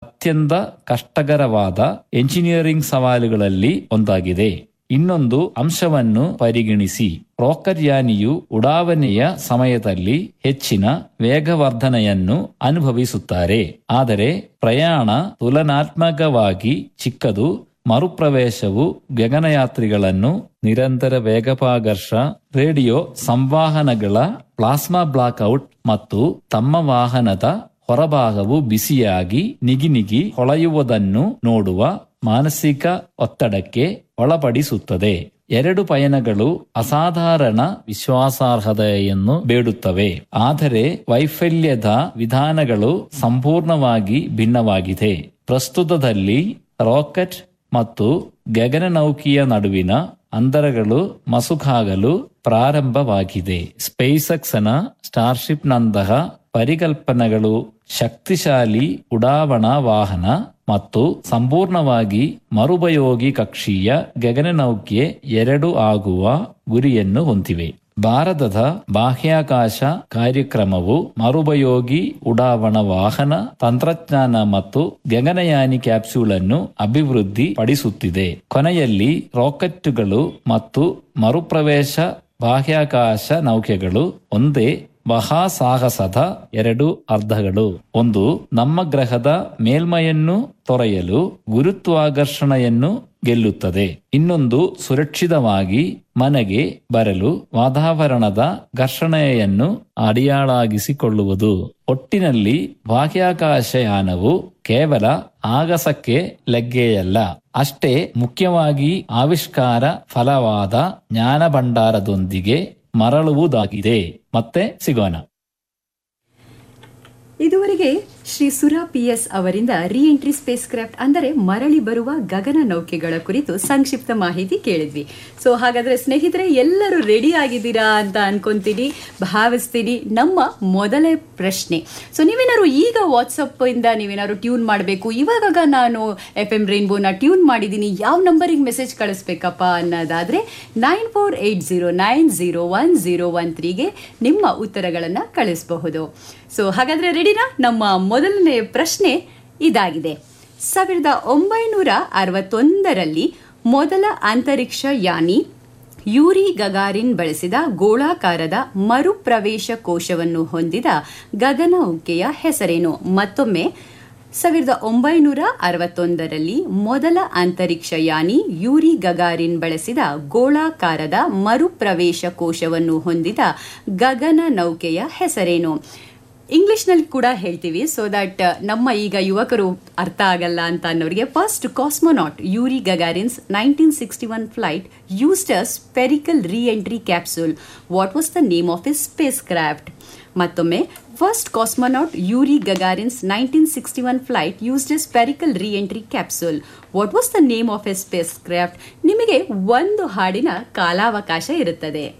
ಅತ್ಯಂತ ಕಷ್ಟಕರವಾದ ಎಂಜಿನಿಯರಿಂಗ್ ಸವಾಲುಗಳಲ್ಲಿ ಒಂದಾಗಿದೆ ಇನ್ನೊಂದು ಅಂಶವನ್ನು ಪರಿಗಣಿಸಿ ಯಾನಿಯು ಉಡಾವಣೆಯ ಸಮಯದಲ್ಲಿ ಹೆಚ್ಚಿನ ವೇಗವರ್ಧನೆಯನ್ನು ಅನುಭವಿಸುತ್ತಾರೆ ಆದರೆ ಪ್ರಯಾಣ ತುಲನಾತ್ಮಕವಾಗಿ ಚಿಕ್ಕದು ಮರುಪ್ರವೇಶವು ಗಗನಯಾತ್ರಿಗಳನ್ನು ನಿರಂತರ ವೇಗಪಾಕರ್ಷ ರೇಡಿಯೋ ಸಂವಹನಗಳ ಪ್ಲಾಸ್ಮಾ ಬ್ಲಾಕ್ಔಟ್ ಮತ್ತು ತಮ್ಮ ವಾಹನದ ಹೊರಭಾಗವು ಬಿಸಿಯಾಗಿ ನಿಗಿನಿಗಿ ಹೊಳೆಯುವುದನ್ನು ನೋಡುವ ಮಾನಸಿಕ ಒತ್ತಡಕ್ಕೆ ಒಳಪಡಿಸುತ್ತದೆ ಎರಡು ಪಯಣಗಳು ಅಸಾಧಾರಣ ವಿಶ್ವಾಸಾರ್ಹತೆಯನ್ನು ಬೇಡುತ್ತವೆ ಆದರೆ ವೈಫಲ್ಯದ ವಿಧಾನಗಳು ಸಂಪೂರ್ಣವಾಗಿ ಭಿನ್ನವಾಗಿದೆ ಪ್ರಸ್ತುತದಲ್ಲಿ ರಾಕೆಟ್ ಮತ್ತು ಗಗನನೌಕೆಯ ನಡುವಿನ ಅಂತರಗಳು ಮಸುಕಾಗಲು ಪ್ರಾರಂಭವಾಗಿದೆ ಸ್ಪೇಸಕ್ಸ್ನ ಸ್ಟಾರ್ಶಿಪ್ನಂತಹ ಪರಿಕಲ್ಪನೆಗಳು ಶಕ್ತಿಶಾಲಿ ಉಡಾವಣಾ ವಾಹನ ಮತ್ತು ಸಂಪೂರ್ಣವಾಗಿ ಮರುಪಯೋಗಿ ಕಕ್ಷೀಯ ಗಗನನೌಕೆ ಎರಡು ಆಗುವ ಗುರಿಯನ್ನು ಹೊಂದಿವೆ ಭಾರತದ ಬಾಹ್ಯಾಕಾಶ ಕಾರ್ಯಕ್ರಮವು ಮರುಪಯೋಗಿ ಉಡಾವಣಾ ವಾಹನ ತಂತ್ರಜ್ಞಾನ ಮತ್ತು ಗಗನಯಾನಿ ಕ್ಯಾಪ್ಸೂಲ್ ಅನ್ನು ಅಭಿವೃದ್ಧಿ ಪಡಿಸುತ್ತಿದೆ ಕೊನೆಯಲ್ಲಿ ರಾಕೆಟ್ಗಳು ಮತ್ತು ಮರುಪ್ರವೇಶ ಬಾಹ್ಯಾಕಾಶ ನೌಕೆಗಳು ಒಂದೇ ಮಹಾಸಾಹಸದ ಎರಡು ಅರ್ಧಗಳು ಒಂದು ನಮ್ಮ ಗ್ರಹದ ಮೇಲ್ಮೈಯನ್ನು ತೊರೆಯಲು ಗುರುತ್ವಾಕರ್ಷಣೆಯನ್ನು ಗೆಲ್ಲುತ್ತದೆ ಇನ್ನೊಂದು ಸುರಕ್ಷಿತವಾಗಿ ಮನೆಗೆ ಬರಲು ವಾತಾವರಣದ ಘರ್ಷಣೆಯನ್ನು ಅಡಿಯಾಳಾಗಿಸಿಕೊಳ್ಳುವುದು ಒಟ್ಟಿನಲ್ಲಿ ಬಾಹ್ಯಾಕಾಶಯಾನವು ಕೇವಲ ಆಗಸಕ್ಕೆ ಲಗ್ಗೆಯಲ್ಲ ಅಷ್ಟೇ ಮುಖ್ಯವಾಗಿ ಆವಿಷ್ಕಾರ ಫಲವಾದ ಜ್ಞಾನ ಭಂಡಾರದೊಂದಿಗೆ ಮರಳುವುದಾಗಿದೆ ಮತ್ತೆ ಸಿಗೋಣ ಇದುವರೆಗೆ ಶ್ರೀ ಸುರಾ ಪಿಎಸ್ ಅವರಿಂದ ರಿ ಎಂಟ್ರಿ ಸ್ಪೇಸ್ ಕ್ರಾಫ್ಟ್ ಅಂದರೆ ಮರಳಿ ಬರುವ ಗಗನ ನೌಕೆಗಳ ಕುರಿತು ಸಂಕ್ಷಿಪ್ತ ಮಾಹಿತಿ ಕೇಳಿದ್ವಿ ಸೊ ಹಾಗಾದ್ರೆ ಸ್ನೇಹಿತರೆ ಎಲ್ಲರೂ ರೆಡಿ ಆಗಿದ್ದೀರಾ ಅಂತ ಅನ್ಕೊಂತೀನಿ ಭಾವಿಸ್ತೀನಿ ನಮ್ಮ ಮೊದಲೇ ಪ್ರಶ್ನೆ ಸೊ ನೀವೇನಾದ್ರು ಈಗ ವಾಟ್ಸಪ್ ಇಂದ ನೀವೇನಾದ್ರು ಟ್ಯೂನ್ ಮಾಡಬೇಕು ಇವಾಗ ನಾನು ಎಫ್ ಎಂ ರೈನ್ಬೋನ ಟ್ಯೂನ್ ಮಾಡಿದ್ದೀನಿ ಯಾವ ನಂಬರಿಗೆ ಮೆಸೇಜ್ ಕಳಿಸ್ಬೇಕಪ್ಪ ಅನ್ನೋದಾದ್ರೆ nine four eight zero nine zero one zero one ತ್ರೀಗೆ ನಿಮ್ಮ ಉತ್ತರಗಳನ್ನು ಕಳಿಸಬಹುದು ಸೊ ಹಾಗಾದ್ರೆ ರೆಡಿನಾ ನಮ್ಮ ಮೊದಲನೇ ಪ್ರಶ್ನೆ ಇದಾಗಿದೆ ಸಾವಿರದ ಒಂಬೈನೂರ ಅರವತ್ತೊಂದರಲ್ಲಿ ಮೊದಲ ಅಂತರಿಕ್ಷ ಯಾನಿ ಯೂರಿ ಗಗಾರಿನ್ ಬಳಸಿದ ಗೋಳಾಕಾರದ ಮರುಪ್ರವೇಶ ಕೋಶವನ್ನು ಹೊಂದಿದ ಗಗನನೌಕೆಯ ಹೆಸರೇನು ಮತ್ತೊಮ್ಮೆ ಸಾವಿರದ ಒಂಬೈನೂರ ಅರವತ್ತೊಂದರಲ್ಲಿ ಮೊದಲ ಅಂತರಿಕ್ಷ ಯಾನಿ ಯೂರಿ ಗಗಾರಿನ್ ಬಳಸಿದ ಗೋಳಾಕಾರದ ಮರುಪ್ರವೇಶ ಕೋಶವನ್ನು ಹೊಂದಿದ ಗಗನ ನೌಕೆಯ ಹೆಸರೇನು ಇಂಗ್ಲಿಷ್ನಲ್ಲಿ ಕೂಡ ಹೇಳ್ತೀವಿ ಸೊ ದಟ್ ನಮ್ಮ ಈಗ ಯುವಕರು ಅರ್ಥ ಆಗಲ್ಲ ಅಂತ ಅನ್ನೋರಿಗೆ first cosmonaut Yuri Gagarin's nineteen sixty one flight used a spherical reentry capsule what was the name of a spacecraft ಮತ್ತೊಮ್ಮೆ first cosmonaut Yuri Gagarin's nineteen sixty one flight used a spherical reentry capsule what was the name of a spacecraft ನಿಮಗೆ ಒಂದು ಹಾಡಿನ ಕಾಲಾವಕಾಶ ಇರುತ್ತದೆ